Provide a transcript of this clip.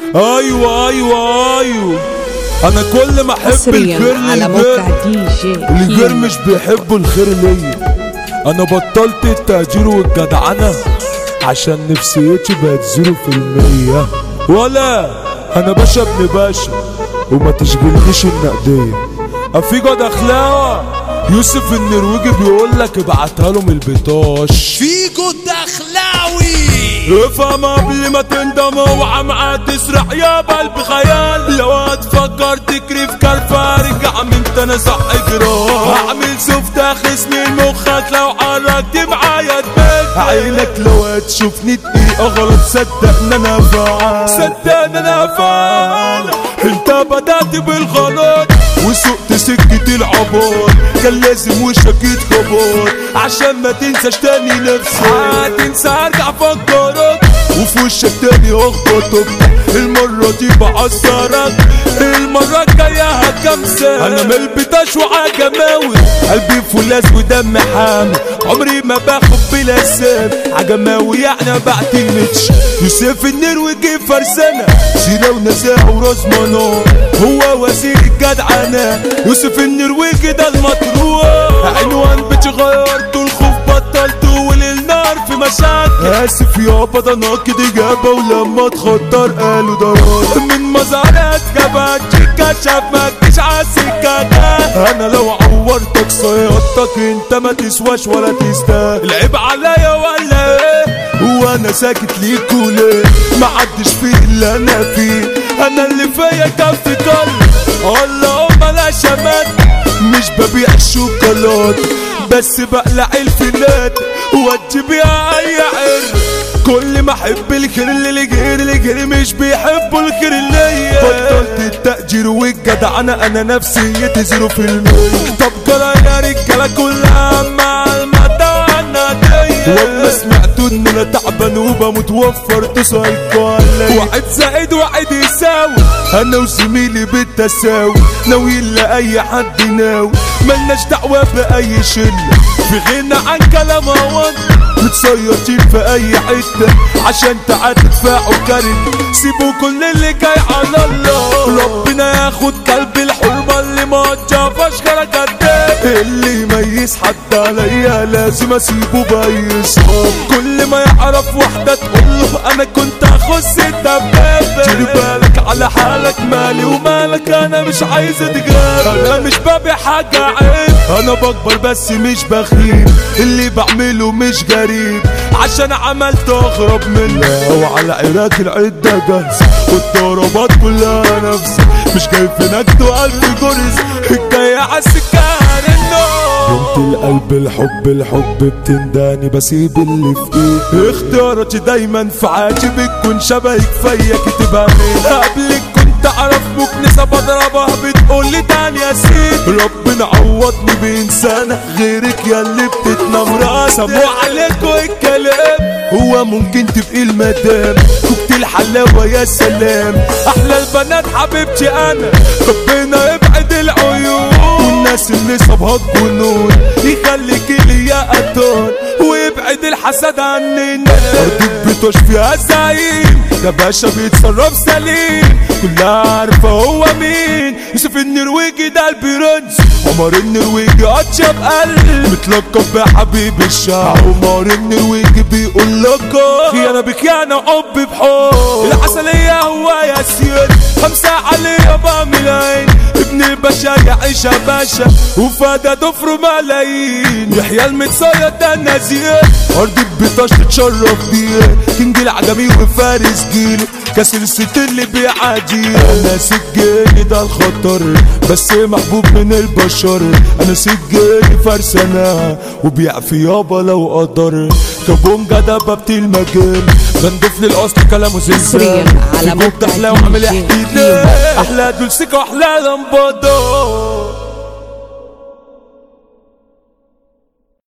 ايوه ايوه ايوه انا كل ما احب حصريا الخير على للغير موقع دي جي الغير كيمو. مش بيحبوا الخير ليا انا بطلت التهجير والجدعنة عشان نفسيتي بقت زيرو في المية ولا انا باشا ابن باشا وما تشغلنيش النقدية افيجو دخلاوة يوسف النرويجي بيقول لك ابعتها له من البطاش فيجو الدخلاوي افهم قبل ما تندم اوعى معاه تسرح يا قلب خيال لو هتفكر تجري في كرفة ارجع من تنا صح جرام هعمل سفت خصمي مخك لو حركت معايا تبات عينك لو هتشوفني دقيقة غلط صدق ان انا فعال صدق ان انا فعال انت بدأت بالغلط وسقت سكة العبار كان لازم وشك يتخبط عشان ما تنساش تاني نفسك هتنسى ارجع افكرك وفي وشك تاني اخبطك المرة دي بعصرك المرة الجاية هكمسك انا ملبتاش وعجماوي قلبي فولاذ ودم حامي عمري ما باخد بلا سام عجماوي يعني بعتمدش يوسف النرويجي فرسانة سيرة ونزاهة وراس منار هو وزير الجدعنة يوسف النرويجي ده المطروح عنوان بتغيرته الخوف بطلته وللنار في مشاكل اسف يابا ده ناقد اجابة ولما اتخطر قالوا ضرار من مزارات جبات كشف ما تجيش عالسكة ده انا لو عورتك صيادتك انت ما تسواش ولا تستاهل العيب عليا ولا ايه وانا ساكت ليك وليه ما عدش فيه اللي انا فيه انا اللي فيا كف قلب اللهم لا شمات مش ببيع الشوكولات بس بقلع الفلات وادي بيها اي عرق كل ما احب الخير اللي غير الغير مش بيحبوا الخير ليا بطلت التأجير والجدعنة انا نفسيتي زيرو في المية طب جرى يا رجالة كلها مع المدعنة دي لما سمعتوا ان انا تعبان وبموت وفرت سايكو عليا واحد زائد واحد يساوي انا وزميلي بالتساوي ناويين لاي حد ناوي ملناش دعوة باي شلة في غنى عن كلام هوان متصيطين في اي حتة عشان تعال تدفعوا كارت سيبوا كل اللي جاي على الله ربنا ياخد كلب الحرمة اللي ما جافاش غير كداب اللي يميز حد عليا لازم اسيبه باي صحاب كل ما يعرف واحدة تقول له انا كنت اخص الدبابة دير بالك على حالك مالي ومالك انا مش عايز اتجاب انا مش ببيع حاجة عيب انا بكبر بس مش بخيب اللي بعمله مش غريب عشان عملت اغرب منه وعلى عراك العدة جاهزة والضربات كلها نفسي مش جاي في نكد وقلب جرز الجاي عالسكان النار بنت القلب الحب الحب بتنداني بسيب اللي في ايه اختياراتي دايما في عاجي بتكون شبهك فيا كتبها مين قبلك كنت اعرف مكنسة بضربها بتقول لي تاني يا سيدي ربنا عوضني بانسانة غيرك يا اللي بتتنام راسها مو عليكوا الكلام هو ممكن تبقي المدام كوكت الحلاوة يا سلام احلى البنات حبيبتي انا ربنا يبعد العيون والناس اللي صابها الجنون يخليك لي يا قطار ويبعد الحسد عننا ارضك بتوش فيها زعيم ده باشا بيتصرف سليم كلها عارفة هو مين يوسف النرويجي ده البرنس عمر النرويجي اطيب قلب متلقب بحبيب الشعب عمر النرويجي بيقول لك خيانة بخيانة وحب بحب العسلية هو ياسين خمسة عليه بعمل عين ابن الباشا يعيش يا باشا وفادا ضفره ملايين يحيى المتصيد ده النزيه ارض بتاش تتشرف بيه كينج العجمي وفارس جيل كسر الست اللي بيعادي انا سجاني ده الخطر بس محبوب من البشر انا سجاني فرسانة وبيع في يابا لو قدر كابونجا ده بابتي المجال بنضيف للاصل كلامه زلزال حصرياً على في جوب موقع دخلاوي عامل DJ احكي كيمو. احلى دول سكة واحلى لمبادة